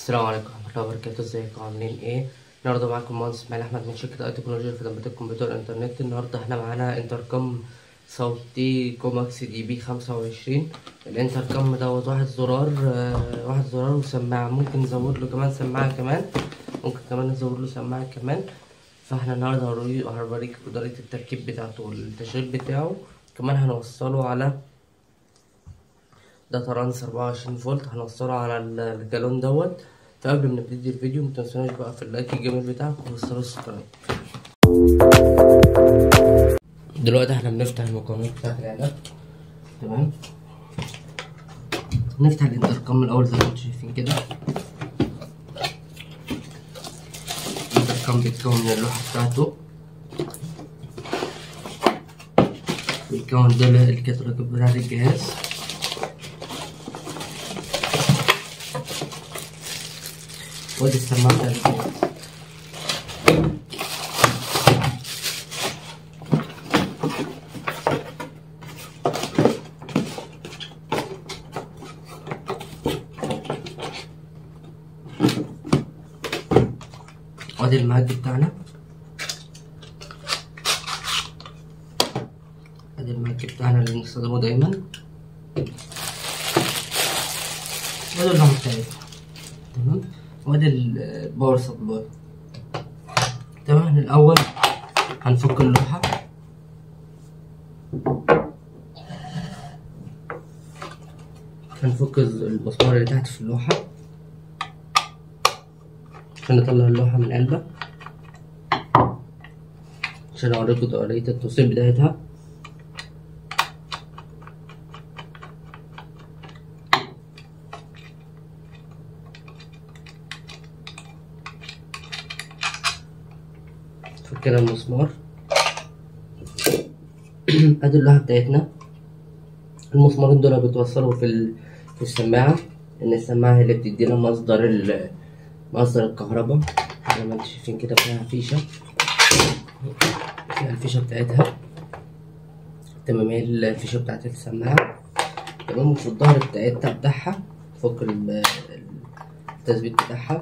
السلام عليكم ورحمة الله وبركاته ازيكم عاملين ايه النهارده معاكم مهندس اسماعيل احمد من شركة اي تكنولوجيا لخدمات الكمبيوتر والانترنت النهارده احنا معانا انتركم صوتي كوماكس دي بي خمسة وعشرين الانتركم دوت واحد زرار آه، واحد زرار وسماعة ممكن نزود له كمان سماعة كمان ممكن كمان نزود له سماعة كمان فاحنا النهارده هوري- هوريكم طريقة التركيب بتاعته والتشغيل بتاعه كمان هنوصله على ده ترانس 24 فولت هنوصله على ال- الجالون دوت فقبل ما نبتدي الفيديو متنسوناش بقى في اللايك الجميل بتاعكم وتوصلوا السبسكرايب دلوقتي احنا بنفتح المكونات بتاعت العنب تمام نفتح الانتركم الاول زي ما انتم شايفين كده الانتركم بيتكون من اللوحة بتاعته بيتكون ده الكتالوج بتاع الجهاز وادي السماعة بتاعت الجهاز وادي المعد بتاعنا ادي المعد بتاعنا اللي بنستخدمه دايما وادي اللوحة بتاعتنا تمام وادي الباور سبلاي تمام الاول هنفك اللوحة هنفك المسمار اللي تحت في اللوحة عشان نطلع اللوحة من قلبها عشان اوريكم طريقة التوصيل بتاعتها فكنا المسمار ادي اللوحة بتاعتنا المسمارين دول بيتوصلوا في ال... في السماعة ان السماعة هي اللي بتدينا مصدر ال... مصدر الكهرباء زي ما انتم شايفين كده فيها فيشة فيها الفيشة بتاعتها تمام هي الفيشة بتاعت السماعة تمام وفي الظهر بتاعتها بتاعها فوق ال- التثبيت بتاعها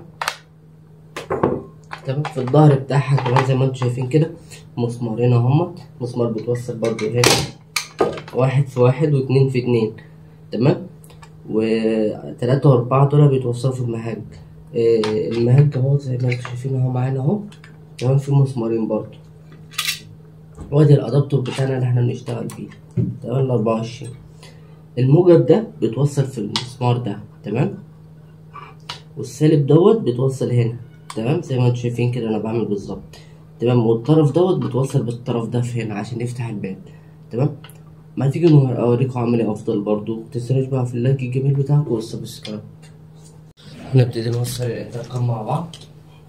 تمام في الظهر بتاعها كمان زي ما انتم شايفين كده مسمارين اهمت مسمار بتوصل برضو هنا واحد في واحد واتنين في اتنين تمام وتلاتة وأربعة دول بيتوصلوا في المهج آه، المهج اهو زي ما انتم شايفين اهو معانا اهو كمان في مسمارين برضو وادي الأدابتور بتاعنا اللي احنا بنشتغل بيه تمام الأربعة وعشرين الموجب ده بيتوصل في المسمار ده تمام والسالب دوت بيتوصل هنا تمام زي ما انتم شايفين كده انا بعمل بالظبط تمام والطرف دوت بيتوصل بالطرف ده في هنا عشان يفتح الباب تمام ما تيجي نور- اوريكم اعمل ايه افضل برضو متنسوناش بقى في اللايك الجميل بتاعكم والسبسكرايب هنبتدي نوصل الانتركم مع بعض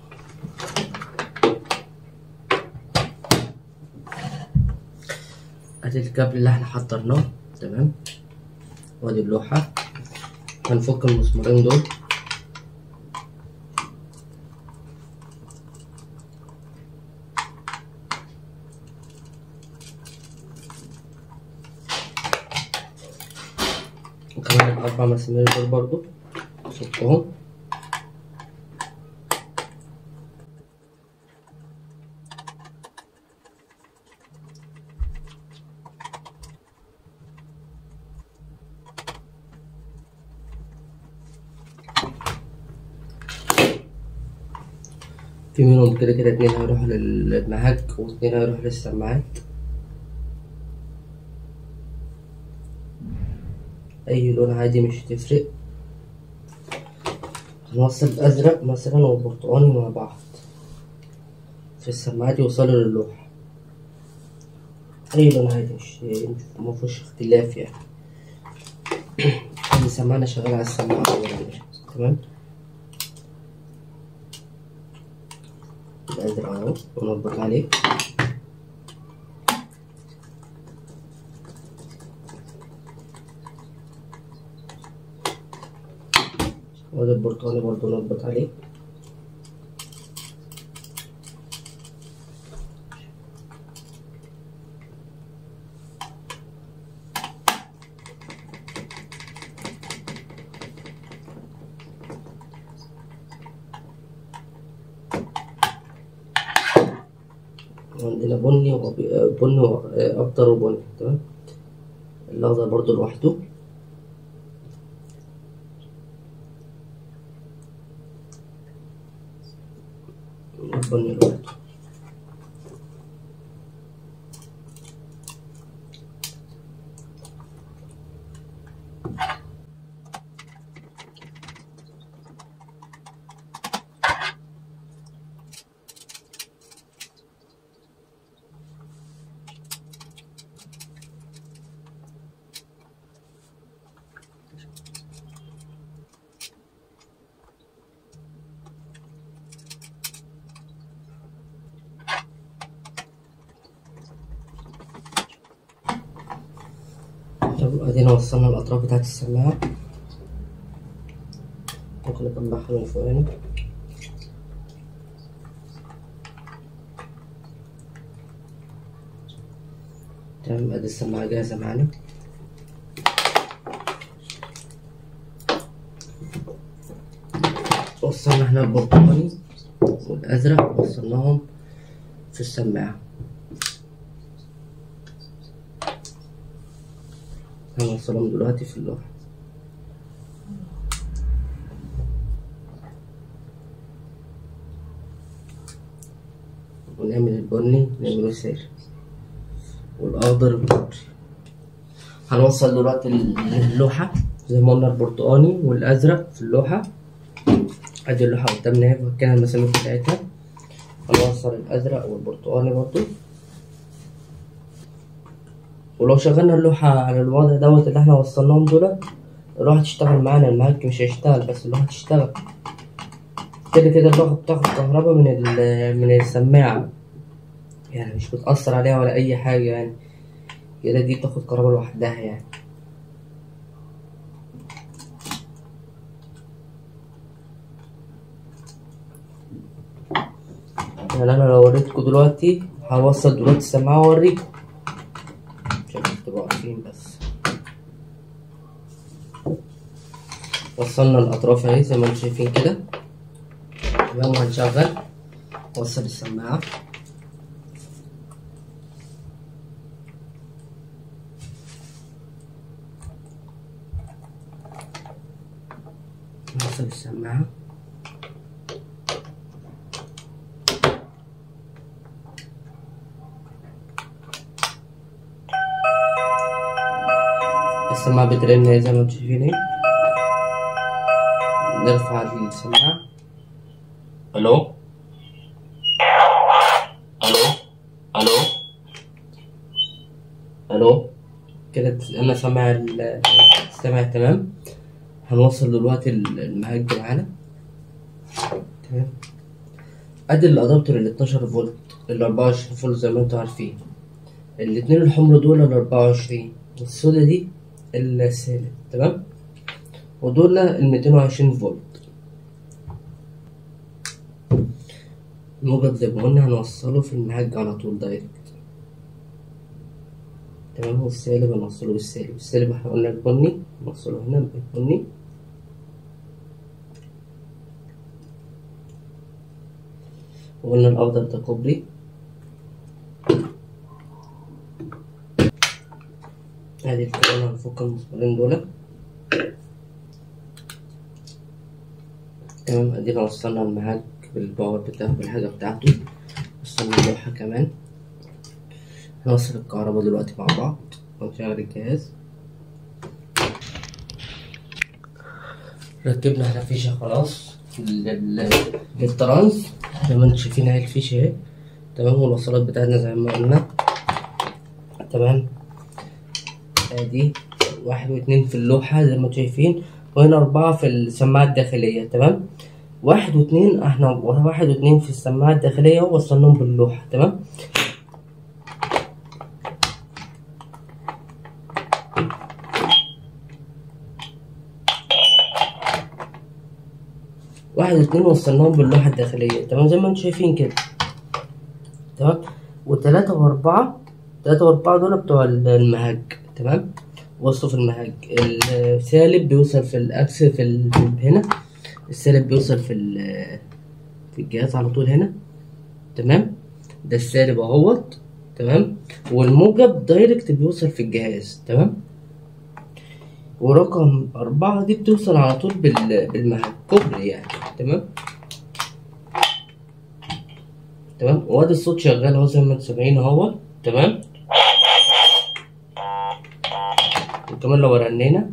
ادي الكابل اللي احنا حضرناه تمام وادي اللوحة هنفك المسمارين دول وكمان الأربع مسامير دول برضو نفكهم في منهم كده كده اتنين هيروحوا للمهج واتنين هيروحوا للسماعات أي لون عادي مش هتفرق هنوصل الأزرق مثلا والبرتقاني مع بعض في السماعات يوصلوا للوحة أي لون عادي مش مفيهوش اختلاف يعني اللي سمعنا شغال على السماعة أولا تمام الأزرق أهو ونربط عليه وده البرتقالي برضه نربط عليه وعندنا بني وأبي- بني وأخضر وبني تمام الأخضر برضو لوحده البني لوحده طب ادينا وصلنا الاطراف بتاعت السماعة ممكن نطلعها من فوقاني تمام ادي السماعة جاهزة معانا وصلنا احنا البرتقالي والازرق وصلناهم في السماعة هنوصلهم دلوقتي في اللوحة ونعمل البني نعمله سائل والأخضر الكوبري هنوصل دلوقتي اللوحة زي ما قلنا البرتقاني والأزرق في اللوحة أدي اللوحة قدامنا اهي فكينا المسامير بتاعتها هنوصل الأزرق والبرتقاني برضو ولو شغلنا اللوحة على الوضع دوت اللي احنا وصلناهم دول اللوحة تشتغل معانا المعك مش هيشتغل بس اللوحة تشتغل كده كده اللوحة بتاخد كهرباء من ال- من السماعة يعني مش بتأثر عليها ولا أي حاجة يعني كده دي بتاخد كهرباء لوحدها يعني يعني أنا لو وريتكوا دلوقتي هوصل دلوقتي السماعة وأوريكم عشان تبقوا عارفين بس وصلنا الأطراف أهي زي ما انتم شايفين كده تمام وهنشغل وصل السماعة نوصل السماعة السماعة بترن اهي زي ما انتم شايفين اهي نرفع السماعة الو الو الو الو كده انا سامع ال- سامع تمام هنوصل دلوقتي ال- المهج معانا تمام ادي الادابتور ال 12 فولت ال 24 فولت زي ما انتم عارفين الاتنين الحمر دول ال 24 والسودا دي السالب تمام ودول ال 220 فولت الموجب زي ما قلنا هنوصله في المهج على طول دايركت تمام والسالب هنوصله بالسالب السالب احنا قلنا البني نوصله هنا بالبني وقلنا الأخضر ده كوبري ادي الكورونا هنفك المسمارين دول تمام ادينا وصلنا المعاك بالباور بتاعه بالحاجة بتاعته وصلنا اللوحة كمان هنوصل الكهرباء دلوقتي مع بعض ونشغل الجهاز ركبنا احنا فيشة خلاص لل- للترانس زي ما انتم شايفين اهي الفيشة اهي تمام والوصلات بتاعتنا زي ما قلنا تمام ادي واحد واتنين في اللوحة زي ما انتم شايفين وهنا أربعة في السماعة الداخلية تمام واحد واتنين احنا واحد واتنين في السماعة الداخلية ووصلناهم باللوحة تمام واحد واتنين وصلناهم باللوحة الداخلية تمام زي ما انتم شايفين كده تمام وتلاتة وأربعة تلاتة وأربعة دول بتوع المهج تمام وصلوا في المهج السالب بيوصل في الأكس في, ال... في هنا السالب بيوصل في ال... في الجهاز على طول هنا تمام ده السالب اهوت تمام والموجب دايركت بيوصل في الجهاز تمام ورقم أربعة دي بتوصل على طول بال... بالمهد كوبري يعني تمام تمام وادي الصوت شغال اهو زي ما انتم سامعين اهو تمام وكمان لو رنينا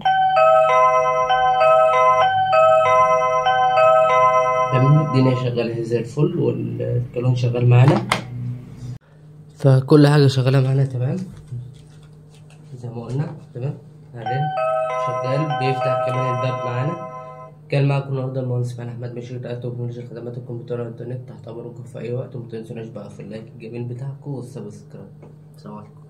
تمام الدنيا شغالة زي الفل والكالون شغال معانا فكل حاجة شغالة معانا تمام زي ما قلنا تمام هرن شغال بيفتح كمان الباب معانا كان معاكم النهارده المهندس اسماعيل احمد مشير رئاسة تكنولوجيا خدمات الكمبيوتر والانترنت تحت امركم في اي وقت ومتنسوناش بقى في اللايك الجميل بتاعكم والسبسكرايب السلام عليكم